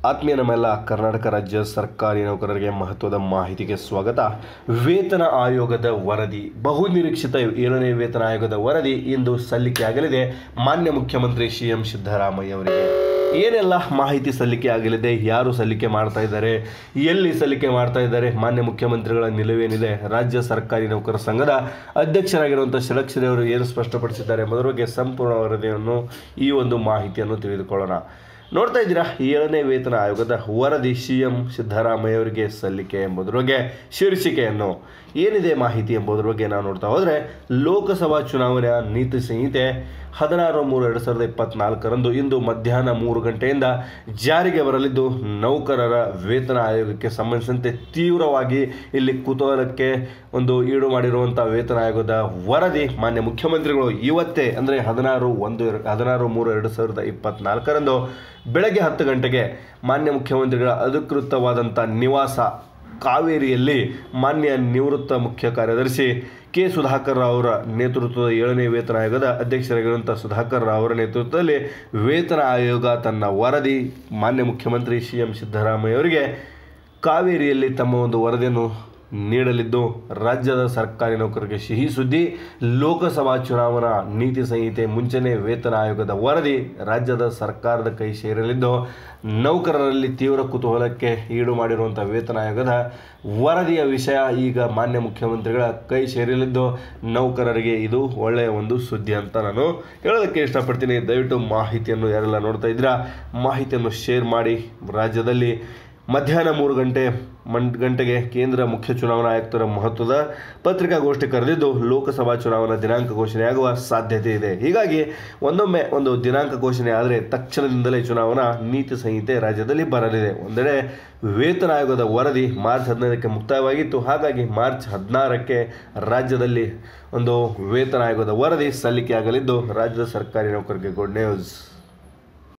ಆತ್ಮೀಯ ನಮ್ಮೆಲ್ಲ ಕರ್ನಾಟಕ ರಾಜ್ಯ ಸರ್ಕಾರಿ ನೌಕರರಿಗೆ ಮಹತ್ವದ ಮಾಹಿತಿಗೆ ಸ್ವಾಗತ ವೇತನ ಆಯೋಗದ ವರದಿ ಬಹುನಿರೀಕ್ಷಿತ ಏಳನೇ ವೇತನ ಆಯೋಗದ ವರದಿ ಇಂದು ಸಲ್ಲಿಕೆಯಾಗಲಿದೆ ಮಾನ್ಯ ಮುಖ್ಯಮಂತ್ರಿ ಸಿ ಎಂ ಸಿದ್ದರಾಮಯ್ಯ ಅವರಿಗೆ ಏನೆಲ್ಲ ಮಾಹಿತಿ ಸಲ್ಲಿಕೆ ಆಗಲಿದೆ ಯಾರು ಸಲ್ಲಿಕೆ ಮಾಡ್ತಾ ಇದ್ದಾರೆ ಎಲ್ಲಿ ಸಲ್ಲಿಕೆ ಮಾಡ್ತಾ ಇದ್ದಾರೆ ಮಾನ್ಯ ಮುಖ್ಯಮಂತ್ರಿಗಳ ನಿಲುವೇನಿದೆ ರಾಜ್ಯ ಸರ್ಕಾರಿ ನೌಕರ ಸಂಘದ ಅಧ್ಯಕ್ಷರಾಗಿರುವಂಥ ಷಡಕ್ಷರಿ ಅವರು ಏನು ಸ್ಪಷ್ಟಪಡಿಸಿದ್ದಾರೆ ಎಂಬುದರ ಬಗ್ಗೆ ಸಂಪೂರ್ಣ ವರದಿಯನ್ನು ಈ ಒಂದು ಮಾಹಿತಿಯನ್ನು ತಿಳಿದುಕೊಳ್ಳೋಣ ನೋಡ್ತಾ ಇದ್ದೀರಾ ಏಳನೇ ವೇತನ ಆಯೋಗದ ವರದಿ ಸಿ ಎಂ ಸಿದ್ದರಾಮಯ್ಯ ಅವರಿಗೆ ಸಲ್ಲಿಕೆ ಎಂಬುದರ ಬಗ್ಗೆ ಶೀರ್ಷಿಕೆಯನ್ನು ಏನಿದೆ ಮಾಹಿತಿ ಎಂಬುದರ ಬಗ್ಗೆ ನಾವು ನೋಡ್ತಾ ಹೋದರೆ ಲೋಕಸಭಾ ಚುನಾವಣೆಯ ನೀತಿ ಸಂಹಿತೆ ಹದಿನಾರು ಮೂರು ಎರಡು ಸಾವಿರದ ಇಪ್ಪತ್ನಾಲ್ಕರಂದು ಇಂದು ಮಧ್ಯಾಹ್ನ ಮೂರು ಗಂಟೆಯಿಂದ ಜಾರಿಗೆ ಬರಲಿದ್ದು ನೌಕರರ ವೇತನ ಆಯೋಗಕ್ಕೆ ಸಂಬಂಧಿಸಿದಂತೆ ತೀವ್ರವಾಗಿ ಇಲ್ಲಿ ಕುತೂಹಲಕ್ಕೆ ಒಂದು ಈಡು ಮಾಡಿರುವಂಥ ವೇತನ ಆಯೋಗದ ವರದಿ ಮಾನ್ಯ ಮುಖ್ಯಮಂತ್ರಿಗಳು ಇವತ್ತೇ ಅಂದರೆ ಹದಿನಾರು ಒಂದು ಎರ- ಹದಿನಾರು ಮೂರು ಎರಡು ಸಾವಿರದ ಇಪ್ಪತ್ನಾಲ್ಕರಂದು ಬೆಳಗ್ಗೆ ಹತ್ತು ಗಂಟೆಗೆ ಮಾನ್ಯ ಮುಖ್ಯಮಂತ್ರಿಗಳ ಅಧಿಕೃತವಾದಂಥ ನಿವಾಸ ಕಾವೇರಿಯಲ್ಲಿ ಮಾನ್ಯ ನಿವೃತ್ತ ಮುಖ್ಯ ಕಾರ್ಯದರ್ಶಿ ಕೆ ಸುಧಾಕರ್ ರಾವ್ ಅವರ ನೇತೃತ್ವದ ಏಳನೇ ವೇತನ ಆಯೋಗದ ಅಧ್ಯಕ್ಷರಾಗಿರುವಂಥ ಸುಧಾಕರ್ ರಾವ್ ಅವರ ನೇತೃತ್ವದಲ್ಲಿ ವೇತನ ಆಯೋಗ ತನ್ನ ವರದಿ ಮಾನ್ಯ ಮುಖ್ಯಮಂತ್ರಿ ಸಿ ಎಂ ಸಿದ್ದರಾಮಯ್ಯ ಅವರಿಗೆ ಕಾವೇರಿಯಲ್ಲಿ ತಮ್ಮ ಒಂದು ವರದಿಯನ್ನು ನೀಡಲಿದ್ದು ರಾಜ್ಯದ ಸರ್ಕಾರಿ ನೌಕರರಿಗೆ ಸಿಹಿ ಸುದ್ದಿ ಲೋಕಸಭಾ ಚುನಾವಣಾ ನೀತಿ ಸಂಹಿತೆ ಮುಂಚೆನೇ ವೇತನ ಆಯೋಗದ ವರದಿ ರಾಜ್ಯದ ಸರ್ಕಾರದ ಕೈ ಸೇರಲಿದ್ದು ನೌಕರರಲ್ಲಿ ತೀವ್ರ ಕುತೂಹಲಕ್ಕೆ ಈಡು ಮಾಡಿರುವಂಥ ವೇತನ ಆಯೋಗದ ವರದಿಯ ವಿಷಯ ಈಗ ಮಾನ್ಯ ಮುಖ್ಯಮಂತ್ರಿಗಳ ಕೈ ಸೇರಲಿದ್ದು ನೌಕರರಿಗೆ ಇದು ಒಳ್ಳೆಯ ಒಂದು ಸುದ್ದಿ ಅಂತ ನಾನು ಹೇಳೋದಕ್ಕೆ ಇಷ್ಟಪಡ್ತೀನಿ ದಯವಿಟ್ಟು ಮಾಹಿತಿಯನ್ನು ಯಾರೆಲ್ಲ ನೋಡ್ತಾ ಇದ್ದೀರಾ ಮಾಹಿತಿಯನ್ನು ಶೇರ್ ಮಾಡಿ ರಾಜ್ಯದಲ್ಲಿ ಮಧ್ಯಾಹ್ನ ಮೂರು ಗಂಟೆ ಮನ್ ಗಂಟೆಗೆ ಕೇಂದ್ರ ಮುಖ್ಯ ಚುನಾವಣಾ ಆಯುಕ್ತರ ಮಹತ್ವದ ಪತ್ರಿಕಾಗೋಷ್ಠಿ ಕರೆದಿದ್ದು ಲೋಕಸಭಾ ಚುನಾವಣಾ ದಿನಾಂಕ ಘೋಷಣೆಯಾಗುವ ಸಾಧ್ಯತೆ ಇದೆ ಹೀಗಾಗಿ ಒಂದೊಮ್ಮೆ ಒಂದು ದಿನಾಂಕ ಘೋಷಣೆ ಆದರೆ ತಕ್ಷಣದಿಂದಲೇ ಚುನಾವಣಾ ನೀತಿ ಸಂಹಿತೆ ರಾಜ್ಯದಲ್ಲಿ ಬರಲಿದೆ ಒಂದೆಡೆ ವೇತನ ಆಯೋಗದ ವರದಿ ಮಾರ್ಚ್ ಹದಿನೈದಕ್ಕೆ ಮುಕ್ತಾಯವಾಗಿತ್ತು ಹಾಗಾಗಿ ಮಾರ್ಚ್ ಹದಿನಾರಕ್ಕೆ ರಾಜ್ಯದಲ್ಲಿ ಒಂದು ವೇತನ ಆಯೋಗದ ವರದಿ ಸಲ್ಲಿಕೆಯಾಗಲಿದ್ದು ರಾಜ್ಯದ ಸರ್ಕಾರಿ ನೌಕರರಿಗೆ ಗುಡ್ ನ್ಯೂಸ್